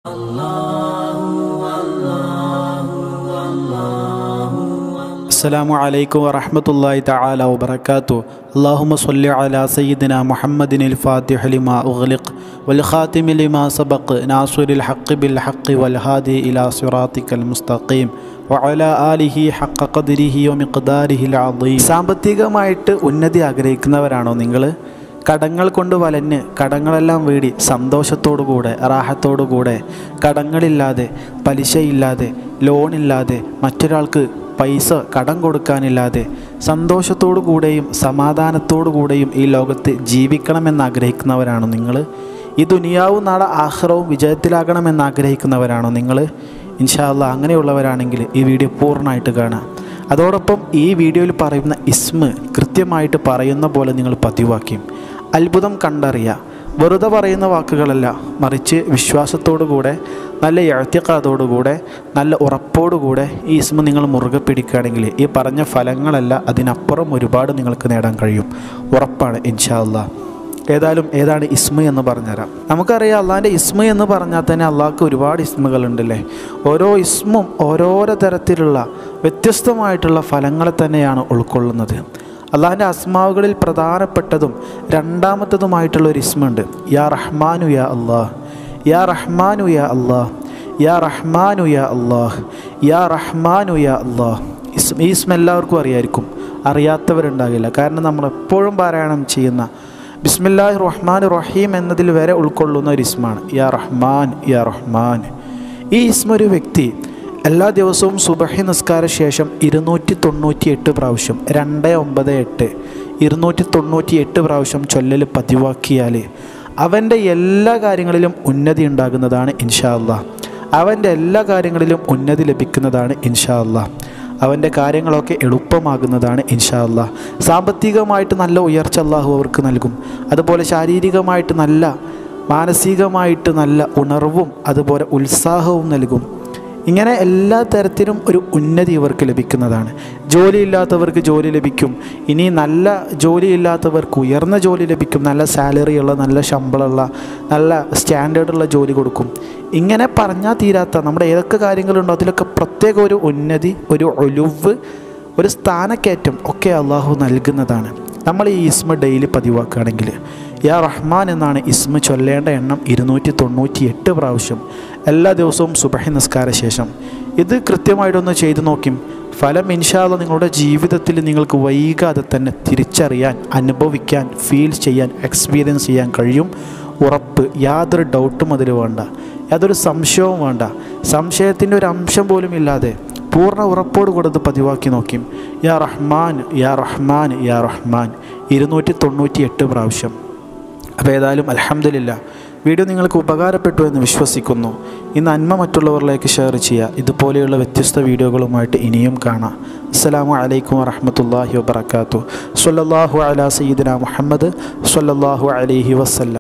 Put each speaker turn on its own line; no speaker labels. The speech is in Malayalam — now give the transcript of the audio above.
السلام عليكم ورحمة الله تعالى وبركاته اللهم صل على سيدنا محمد الفاتح لما أغلق والخاتم لما سبق ناصر الحق بالحق والهادي إلى صراطك المستقيم وعلى آله حق قدره ومقداره العظيم സാമ്പത്തികമായിട്ട് ഉന്നതി ആഗ്രഹിക്കുന്നവരാണോ നിങ്ങൾ കടങ്ങൾ കൊണ്ട് വലഞ്ഞ് കടങ്ങളെല്ലാം വീടി സന്തോഷത്തോടുകൂടെ റാഹത്തോടുകൂടെ കടങ്ങളില്ലാതെ പലിശയില്ലാതെ ലോണില്ലാതെ മറ്റൊരാൾക്ക് പൈസ കടം കൊടുക്കാനില്ലാതെ സന്തോഷത്തോടു കൂടെയും സമാധാനത്തോടു കൂടെയും ഈ ലോകത്ത് ജീവിക്കണമെന്ന് ആഗ്രഹിക്കുന്നവരാണോ നിങ്ങൾ ഈ ദുനിയാവും നാളെ ആഹ്റവും വിജയത്തിലാകണമെന്ന് ആഗ്രഹിക്കുന്നവരാണോ നിങ്ങൾ ഇൻഷാല്ല അങ്ങനെയുള്ളവരാണെങ്കിൽ ഈ വീഡിയോ പൂർണ്ണമായിട്ട് കാണാം അതോടൊപ്പം ഈ വീഡിയോയിൽ പറയുന്ന ഇസ്മ് കൃത്യമായിട്ട് പറയുന്ന പോലെ നിങ്ങൾ പതിവാക്കി അത്ഭുതം കണ്ടറിയുക വെറുതെ പറയുന്ന വാക്കുകളല്ല മറിച്ച് വിശ്വാസത്തോടുകൂടെ നല്ല എഴുത്തിക്കാതോടുകൂടെ നല്ല ഉറപ്പോടുകൂടെ ഈ ഇസ്മ നിങ്ങൾ മുറുകെ പിടിക്കുകയാണെങ്കിൽ ഈ പറഞ്ഞ ഫലങ്ങളല്ല അതിനപ്പുറം ഒരുപാട് നിങ്ങൾക്ക് നേടാൻ കഴിയും ഉറപ്പാണ് ഇൻഷാ അല്ലാ ഏതായാലും ഏതാണ് ഇസ്മ എന്ന് പറഞ്ഞുതരാം നമുക്കറിയാം അള്ളാഹിൻ്റെ ഇസ്മ എന്ന് പറഞ്ഞാൽ തന്നെ അള്ളാഹ്ക്ക് ഒരുപാട് ഇസ്മുകളുണ്ടല്ലേ ഓരോ ഇസ്മും ഓരോരോ തരത്തിലുള്ള വ്യത്യസ്തമായിട്ടുള്ള ഫലങ്ങളെ തന്നെയാണ് ഉൾക്കൊള്ളുന്നത് അള്ളാഹിൻ്റെ അസ്മാവുകളിൽ പ്രധാനപ്പെട്ടതും രണ്ടാമത്തതുമായിട്ടുള്ള ഒരു ഇസ്മുണ്ട് യാ റഹ്മാനു യാ അള്ളാഹ് യാ റഹ്മാനു യാ അള്ളാഹ് യാ റഹ്മാനു യാ അള്ളാഹ് യാ റഹ്മാനു യാ അള്ളാഹ് ഇസ്മ ഈ ഇസ്മ എല്ലാവർക്കും അറിയായിരിക്കും അറിയാത്തവരുണ്ടാകില്ല കാരണം നമ്മൾ എപ്പോഴും പാരായണം ചെയ്യുന്ന ബിസ്മില്ലാഹി റഹ്മാൻ റഹീം എന്നതിൽ വരെ ഉൾക്കൊള്ളുന്ന ഒരു ഇസ്മാണ് യാ റഹ്മാൻ യാ റഹ്മാൻ ഈ ഇസ്മ ഒരു വ്യക്തി എല്ലാ ദിവസവും സുബഹി നിസ്കാര ശേഷം ഇരുന്നൂറ്റി തൊണ്ണൂറ്റി എട്ട് പ്രാവശ്യം രണ്ട് ഒമ്പത് എട്ട് ഇരുന്നൂറ്റി തൊണ്ണൂറ്റി എട്ട് പ്രാവശ്യം ചൊല്ലൽ പതിവാക്കിയാൽ അവൻ്റെ എല്ലാ കാര്യങ്ങളിലും ഉന്നതി ഉണ്ടാകുന്നതാണ് ഇൻഷാ അല്ലാ അവൻ്റെ എല്ലാ കാര്യങ്ങളിലും ഉന്നതി ലഭിക്കുന്നതാണ് ഇൻഷാ അല്ലാ അവൻ്റെ കാര്യങ്ങളൊക്കെ എളുപ്പമാകുന്നതാണ് ഇൻഷാ അല്ലാ സാമ്പത്തികമായിട്ട് നല്ല ഉയർച്ച അള്ളാഹു അവർക്ക് നൽകും അതുപോലെ ശാരീരികമായിട്ട് നല്ല മാനസികമായിട്ട് നല്ല ഉണർവും അതുപോലെ ഉത്സാഹവും നൽകും ഇങ്ങനെ എല്ലാ തരത്തിലും ഒരു ഉന്നതി ഇവർക്ക് ലഭിക്കുന്നതാണ് ജോലിയില്ലാത്തവർക്ക് ജോലി ലഭിക്കും ഇനി നല്ല ജോലിയില്ലാത്തവർക്ക് ഉയർന്ന ജോലി ലഭിക്കും നല്ല സാലറിയുള്ള നല്ല ശമ്പളമുള്ള നല്ല സ്റ്റാൻഡേർഡുള്ള ജോലി കൊടുക്കും ഇങ്ങനെ പറഞ്ഞാൽ തീരാത്ത നമ്മുടെ ഏതൊക്കെ കാര്യങ്ങളുണ്ടോ അതിലൊക്കെ പ്രത്യേക ഒരു ഉന്നതി ഒരു ഒലുവ് ഒരു സ്ഥാനക്കയറ്റം ഒക്കെ അള്ളാഹു നൽകുന്നതാണ് നമ്മൾ ഈ ഇസ്മ ഡെയിലി പതിവാക്കുകയാണെങ്കിൽ യാ റഹ്മാൻ എന്നാണ് ഇസ്മ ചൊല്ലേണ്ട എണ്ണം ഇരുന്നൂറ്റി തൊണ്ണൂറ്റി എട്ട് പ്രാവശ്യം എല്ലാ ദിവസവും സുബഹി നിസ്കാര ശേഷം ഇത് കൃത്യമായിട്ടൊന്ന് ചെയ്തു നോക്കും ഫലം ഇൻഷാല്ല നിങ്ങളുടെ ജീവിതത്തിൽ നിങ്ങൾക്ക് വൈകാതെ തന്നെ തിരിച്ചറിയാൻ അനുഭവിക്കാൻ ഫീൽ ചെയ്യാൻ എക്സ്പീരിയൻസ് ചെയ്യാൻ കഴിയും ഉറപ്പ് യാതൊരു ഡൗട്ടും അതിൽ വേണ്ട യാതൊരു സംശയവും വേണ്ട സംശയത്തിൻ്റെ ഒരു അംശം പോലും ഇല്ലാതെ പൂർണ്ണ ഉറപ്പോട് കൂടെ ഇത് പതിവാക്കി നോക്കി യാ റഹ്മാൻ യാ റഹ്മാൻ യാ റഹ്മാൻ ഇരുന്നൂറ്റി തൊണ്ണൂറ്റി എട്ട് പ്രാവശ്യം അപ്പോൾ ഏതായാലും അലഹമില്ല വീഡിയോ നിങ്ങൾക്ക് ഉപകാരപ്പെട്ടു എന്ന് വിശ്വസിക്കുന്നു ഈ നന്മ മറ്റുള്ളവരിലേക്ക് ഷെയർ ചെയ്യുക ഇതുപോലെയുള്ള വ്യത്യസ്ത വീഡിയോകളുമായിട്ട് ഇനിയും കാണാം അസ്സലാമു അലൈക്കും വറഹമത്തല്ലാഹി വബർക്കാത്തു സല്ലല്ലാഹു അലാ സയ്യിദിന മുഹമ്മദ് സല്ലല്ലാഹു അലൈഹി വസല്ലം